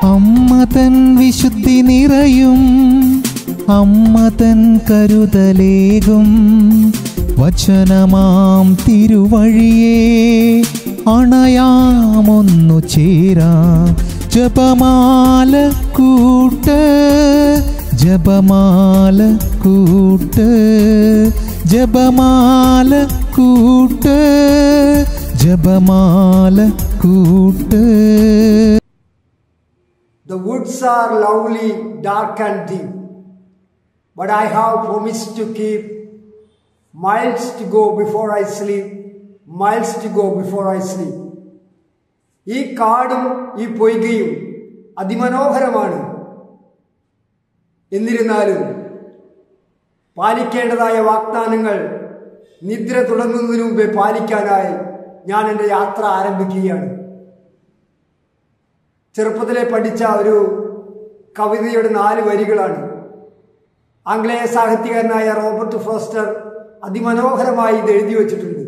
അമ്മ തൻ വിശുദ്ധി നിറയും അമ്മ തൻ കരുതലേകും വചനമാം തിരുവഴിയെ അണയാമൊന്നു ചേരാം ജപമാല കൂട്ട് ജപമാല കൂട്ട് ജപമാല കൂട്ട് ജപമാല കൂട്ട് The woods are lovely, dark and deep, but I have promised to keep miles to go before I sleep, miles to go before I sleep. ഈ കാടും ഈ പൊയ്കയും അതിമനോഹരമാണ് എന്നിരുന്നാലും പാലിക്കേണ്ടതായ വാഗ്ദാനങ്ങൾ നിദ്ര തുടങ്ങുന്നതിന് മുമ്പേ പാലിക്കാനായി ഞാൻ എൻ്റെ യാത്ര ആരംഭിക്കുകയാണ് ചെറുപ്പത്തിലെ പഠിച്ച ഒരു കവിതയുടെ നാല് വരികളാണ് ആംഗ്ലേയ സാഹിത്യകാരനായ റോബർട്ട് ഫോസ്റ്റർ അതിമനോഹരമായി ഇത് എഴുതി വച്ചിട്ടുണ്ട്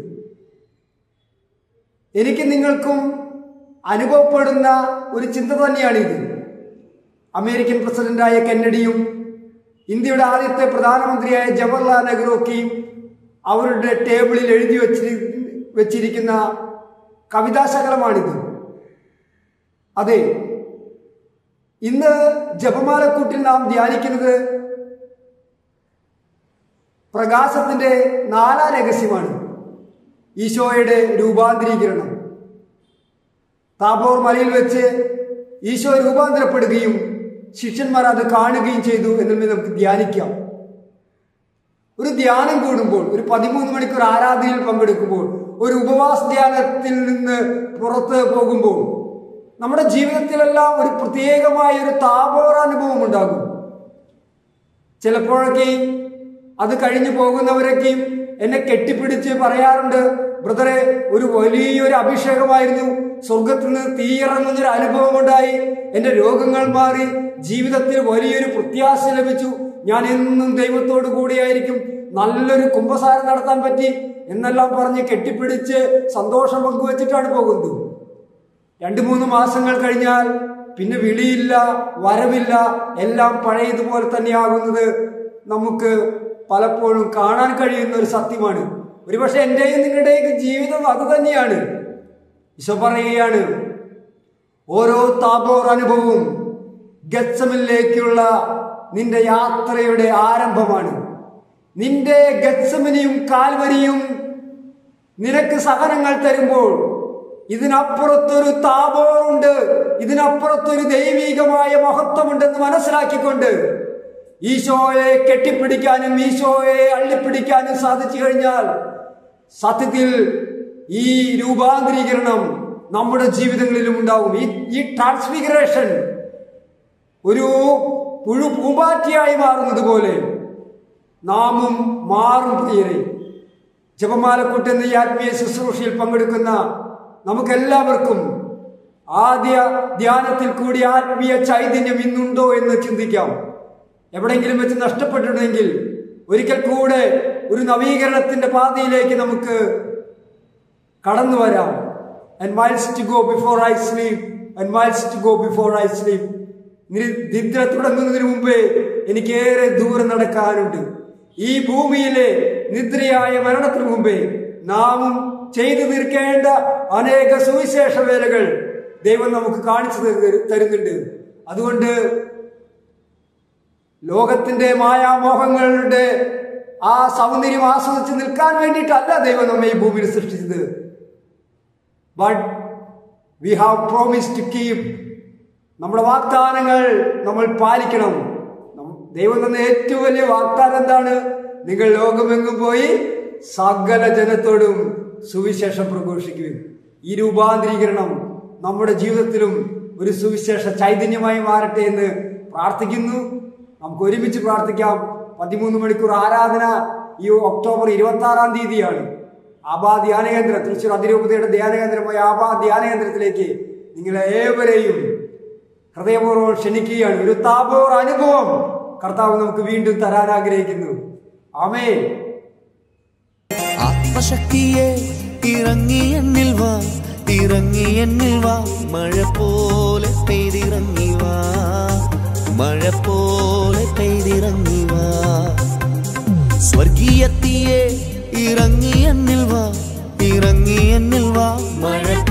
എനിക്ക് നിങ്ങൾക്കും അനുഭവപ്പെടുന്ന ഒരു ചിന്ത തന്നെയാണിത് അമേരിക്കൻ പ്രസിഡന്റായ കെന്നഡിയും ഇന്ത്യയുടെ ആദ്യത്തെ പ്രധാനമന്ത്രിയായ ജവഹർലാൽ നെഹ്റുവൊക്കെയും അവരുടെ ടേബിളിൽ എഴുതി വച്ചിരി വെച്ചിരിക്കുന്ന കവിതാശകലമാണിത് അതെ ഇന്ന് ജപമാലക്കൂട്ടിൽ നാം ധ്യാനിക്കുന്നത് പ്രകാശത്തിന്റെ നാലാം രഹസ്യമാണ് ഈശോയുടെ രൂപാന്തരീകരണം താപോർ മലയിൽ വെച്ച് ഈശോ രൂപാന്തരപ്പെടുകയും ശിഷ്യന്മാർ അത് കാണുകയും ചെയ്തു എന്നുള്ളത് നമുക്ക് ധ്യാനിക്കാം ഒരു ധ്യാനം കൂടുമ്പോൾ ഒരു പതിമൂന്ന് മണിക്കൂർ ആരാധനയിൽ പങ്കെടുക്കുമ്പോൾ ഒരു ഉപവാസ ധ്യാനത്തിൽ നിന്ന് പുറത്ത് പോകുമ്പോൾ നമ്മുടെ ജീവിതത്തിലെല്ലാം ഒരു പ്രത്യേകമായ ഒരു താപോരാനുഭവം ഉണ്ടാകും ചിലപ്പോഴൊക്കെ അത് കഴിഞ്ഞു പോകുന്നവരൊക്കെയും എന്നെ കെട്ടിപ്പിടിച്ച് പറയാറുണ്ട് ബ്രദറെ ഒരു വലിയൊരു അഭിഷേകമായിരുന്നു സ്വർഗത്തിൽ നിന്ന് തീയിറങ്ങുന്നൊരു അനുഭവം ഉണ്ടായി എന്റെ രോഗങ്ങൾ മാറി ജീവിതത്തിൽ വലിയൊരു പ്രത്യാശ ലഭിച്ചു ഞാൻ എന്നും ദൈവത്തോടു കൂടിയായിരിക്കും നല്ലൊരു കുംഭസാരം നടത്താൻ പറ്റി എന്നെല്ലാം പറഞ്ഞ് കെട്ടിപ്പിടിച്ച് സന്തോഷം പങ്കുവച്ചിട്ടാണ് പോകുന്നത് രണ്ടു മൂന്ന് മാസങ്ങൾ കഴിഞ്ഞാൽ പിന്നെ വിളിയില്ല വരവില്ല എല്ലാം പഴയതുപോലെ തന്നെയാകുന്നത് നമുക്ക് പലപ്പോഴും കാണാൻ കഴിയുന്ന ഒരു സത്യമാണ് ഒരുപക്ഷെ എന്റെയും നിങ്ങളുടെയും ജീവിതം അത് തന്നെയാണ് ഈശോ പറയുകയാണ് ഓരോ താപോർ അനുഭവവും ഗത്സമിലേക്കുള്ള നിന്റെ യാത്രയുടെ ആരംഭമാണ് നിന്റെ ഗത്സമിനിയും കാൽവരിയും നിനക്ക് സഹനങ്ങൾ തരുമ്പോൾ ഇതിനപ്പുറത്തൊരു താപോറുണ്ട് ഇതിനപ്പുറത്തൊരു ദൈവികമായ മഹത്വമുണ്ടെന്ന് മനസ്സിലാക്കിക്കൊണ്ട് ഈശോയെ കെട്ടിപ്പിടിക്കാനും ഈശോയെ അള്ളിപ്പിടിക്കാനും സാധിച്ചു കഴിഞ്ഞാൽ സത്യത്തിൽ ഈ രൂപാന്തരീകരണം നമ്മുടെ ജീവിതങ്ങളിലും ഉണ്ടാകും ഈ ഈ ട്രാൻസ്ഫിഗറേഷൻ ഒരു പുഴു പൂമ്പാറ്റിയായി മാറുന്നത് പോലെ നാമും മാറും പ്രിയരെ ജപമാലക്കൂട്ട് എന്ന ഈ ആത്മീയ ശുശ്രൂഷയിൽ പങ്കെടുക്കുന്ന നമുക്കെല്ലാവർക്കും ആദ്യ ധ്യാനത്തിൽ കൂടി ആത്മീയ ചൈതന്യം ഇന്നുണ്ടോ എന്ന് ചിന്തിക്കാം എവിടെയെങ്കിലും വെച്ച് നഷ്ടപ്പെട്ടിട്ടുണ്ടെങ്കിൽ ഒരിക്കൽ കൂടെ ഒരു നവീകരണത്തിന്റെ പാതയിലേക്ക് നമുക്ക് കടന്നു വരാം and miles to go before I sleep and miles to go before I sleep നിദ്ര തുടങ്ങുന്നതിന് മുമ്പേ എനിക്കേറെ ദൂരം നടക്കാനുണ്ട് ഈ ഭൂമിയിലെ നിദ്രയായ മരണത്തിന് മുമ്പേ നാമും ചെയ്തു തീർക്കേണ്ട അനേക സുവിശേഷ വേലകൾ ദൈവം നമുക്ക് കാണിച്ചു തരു- തരുന്നുണ്ട് അതുകൊണ്ട് ലോകത്തിന്റെ മായാമോഹങ്ങളുടെ ആ സൗന്ദര്യം ആസ്വദിച്ച് നിൽക്കാൻ വേണ്ടിയിട്ടല്ല ദൈവം നമ്മെ ഈ ഭൂമിയിൽ സൃഷ്ടിച്ചത് but we have promise to keep നമ്മുടെ വാഗ്ദാനങ്ങൾ നമ്മൾ പാലിക്കണം നം- ദൈവം തന്ന ഏറ്റവും വലിയ വാഗ്ദാനം എന്താണ് നിങ്ങൾ ലോകമെങ്ങും പോയി സകല ജനത്തോടും സുവിശേഷം പ്രഘോഷിക്കുകയും ഈ രൂപാന്തരീകരണം നമ്മുടെ ജീവിതത്തിലും ഒരു സുവിശേഷ ചൈതന്യമായി മാറട്ടെ എന്ന് പ്രാർത്ഥിക്കുന്നു നമുക്ക് ഒരുമിച്ച് പ്രാർത്ഥിക്കാം പതിമൂന്ന് മണിക്കൂർ ആരാധന ഈ ഒക്ടോബർ ഇരുപത്തി ആറാം തീയതിയാണ് ആബാ ധ്യാന കേന്ദ്രം തൃശ്ശൂർ അതിരൂപതയുടെ ധ്യാന കേന്ദ്രമായ ആബാ ധ്യാന കേന്ദ്രത്തിലേക്ക് നിങ്ങളെ ഏവരെയും ഹൃദയപൂർവ്വം ക്ഷണിക്കുകയാണ് ഒരു താപോർ അനുഭവം കർത്താവ് നമുക്ക് വീണ്ടും തരാൻ ആഗ്രഹിക്കുന്നു ആമേ ആത്മശക്തിയെ ഇറങ്ങി എന്നിൽ വാ ഇറങ്ങി എന്നിൽ വാ മഴ പോലെ പെയ്തിറങ്ങി വാ പോലെ പെയ്തിറങ്ങി വാ സ്വർഗീയത്തിയെ ഇറങ്ങി എന്നിൽ വാ ഇറങ്ങി എന്നിൽ വാ മഴ